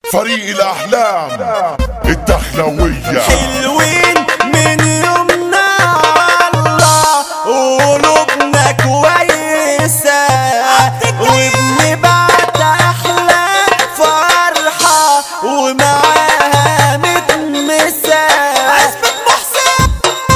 فريق الأحلام الدخلوية حلوين من يومنا الله قلوبنا كويسة وبنبعت أحلى فرحة ومعاها متمسة عزبة محسن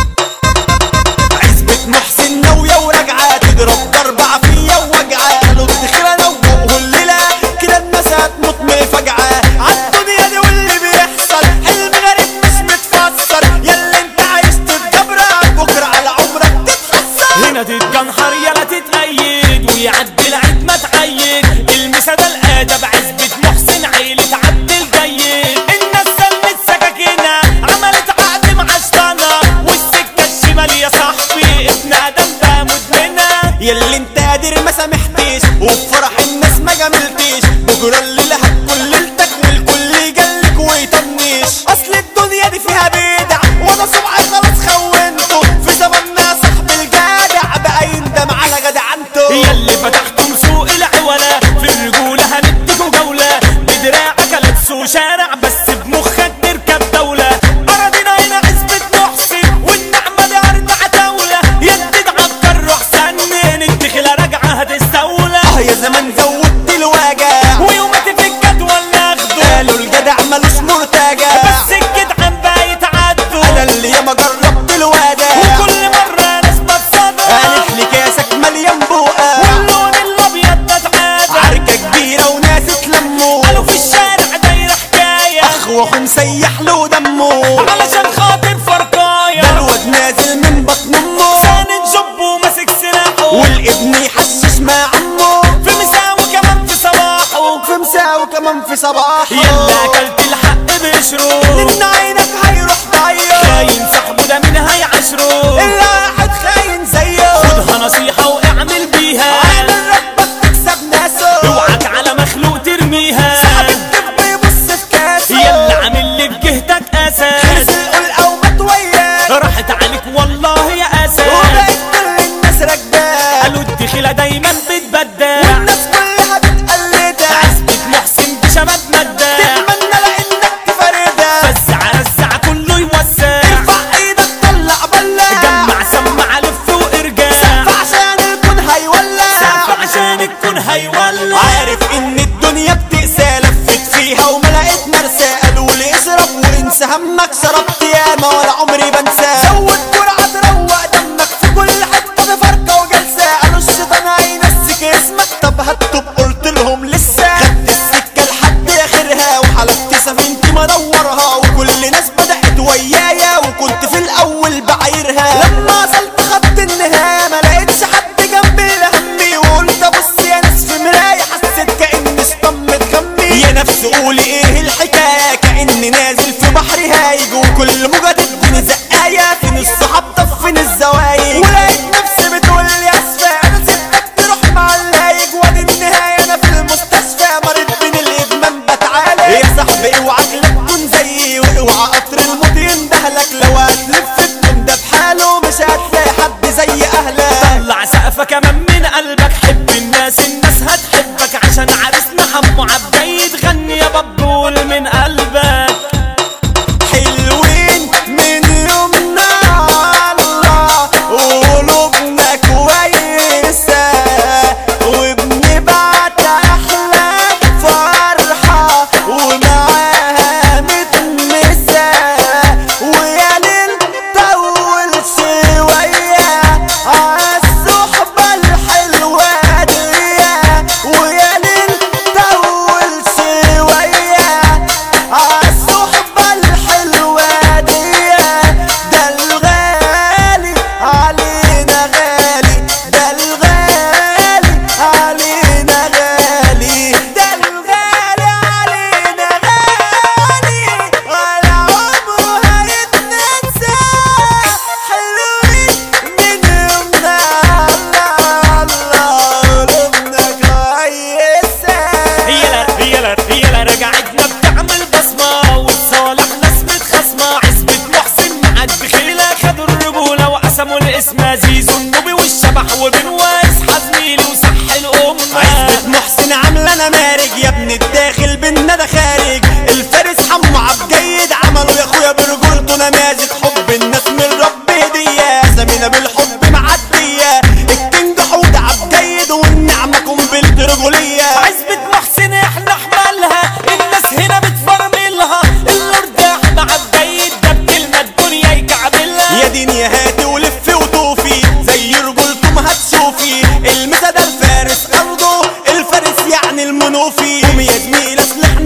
عزبة محسن ناوية وراجعة تضرب ضرب عافية ووجعة قالوا الدخلة نوقوا الليلة كده الناس هتموت من فجعة عالدنيا دي واللي بيحصل حلم غريب مش متفسر ياللي انت عايز تتجبرك بكرة على عمرك تتحسر هنا تتجنحر يلا تتأيد ويعدي العيد ما تعيد المسا ده الادب عزبة محسن عيلة عبد الجيد الناس سلمت سكاكينة عملت عقد مع شطانة والسكة الشمال يا صاحبي ابن ادم ده مدمنة ياللي انت قادر ما سامحتيش وبفرح الناس ما جاملتيش بكرة الليلة هتكون ليلتك والكل يجلك ويطنش اصل الدنيا دي فيها بدع وانا صبعي خلاص خونته في زماننا صاحب الجدع بقى يندم على جدعنته ياللي فتحتم سوق العولة في الرجولة هنديكوا جولة بدراعك لبسوا شارع بس بمخك تركب دولة أراضينا هنا عزبة محسن والنعمة دي أرض عتاولة يدد عبقر روح سنن الدخلة راجعة هتستولى اه يا زمان زودت الوجع ويوماتي في الجدول ناخده قالوا الجدع ملوش مرتجع بس الجدعان بقى يتعدوا انا اللي ياما جربت الوداع وكل مرة ناس بتصدق قالت لي كاسك مليان بقى واللون الأبيض ده اتعادى عركة كبيرة وناس اتلموا قالوا في الشارع دايرة حكاية اخ واخو مسيح له دمه علشان خاطر فرقاية ده الواد نازل من بطن امه ساند جب وماسك سلاحه والابن يحشش مع عمه في مساء وكمان في صباحه في مساء وكمان في صباحه يلا اكلت الحق بقشره لان عينك هيروح ضيق خاين صاحبه ده مين هيعاشره الا واحد خاين زيه خدها نصيحة واعمل بيها عامل ربك تكسب ناسه اوعك على مخلوق ترميها صاحب الدب يبص في كاسه يلا عامل لي في جهتك اساس تقول او مات وياك راحت عليك والله يا اساس وبقت كل الناس راكباه قالوا الدخيلة دايما بتبدع والناس كلها بتقلدها عزبة محسن بشباب مادة تتمنى لانك تفردها فزع رزع كله يوسع ارفع ايدك طلع بلا جمع سمع لف وارجع عشان الكون هيولع سقف عشان الكون هيولع عارف ان الدنيا بتقسى لفت فيها وما لقيت مرسى قالوا لي اشرب وانسى همك شربت ياما ولا عمري بنسى زود جرعة تروق دمك في كل حتة بفرقة وجلسة قالوا الشيطان هينسيك اسمك طب هتوب قلت لهم لسه خدت السكة لحد اخرها وحلفت سفينتي مدورها وكل ناس بدأت ويايا وكنت في الاول بعايرها لما وصلت خط النهاية ما لقيتش حد جنبي لهمي وقلت ابص يا ناس في مراية حسيت كأني شطمت غمي يا نفس قولي ايه الحكاية كأني نازل في بحر هايج وكل موجة تديني زقاية فين الصحاب طب فين الزوايج ولقيت نفسي بتقول لي اسفة انا سبتك تروح مع الهايج وادي النهاية انا في المستشفى مريض من الادمان بتعالج يا صاحبي اوعى تكون زيي واوعى قطر الموت يندهلك لو هتلف الدنيا ده بحاله مش هتلاقي حد زي اهلك طلع سقفة كمان من قلبك حب الناس الناس هتحبك عشان عرسنا حمو عبد غني يا بابول من قلبك حلوين من يومنا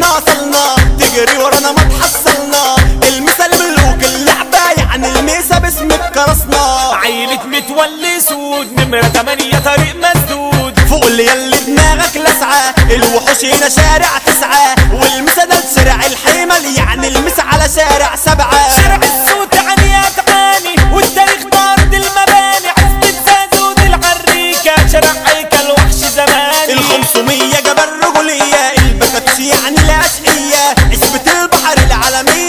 احنا وصلنا تجري ورانا ما تحصلنا المثل ملوك اللعبة يعني الميسة باسمك كرسنا عيلة متولي سود نمرة تمانية طريق مسدود فوق اللي يلي دماغك لسعة الوحوش هنا شارع تسعة والمسا ده شارع الحمل يعني المسا على شارع سبعة شارع السود عنيا تعاني والتاريخ طارد المباني عزبة زازود العريكة شارع هيكل وحش زماني الخمسمية جبل رجولية البكاتوش يعني الأشقية عزبة البحر العالمية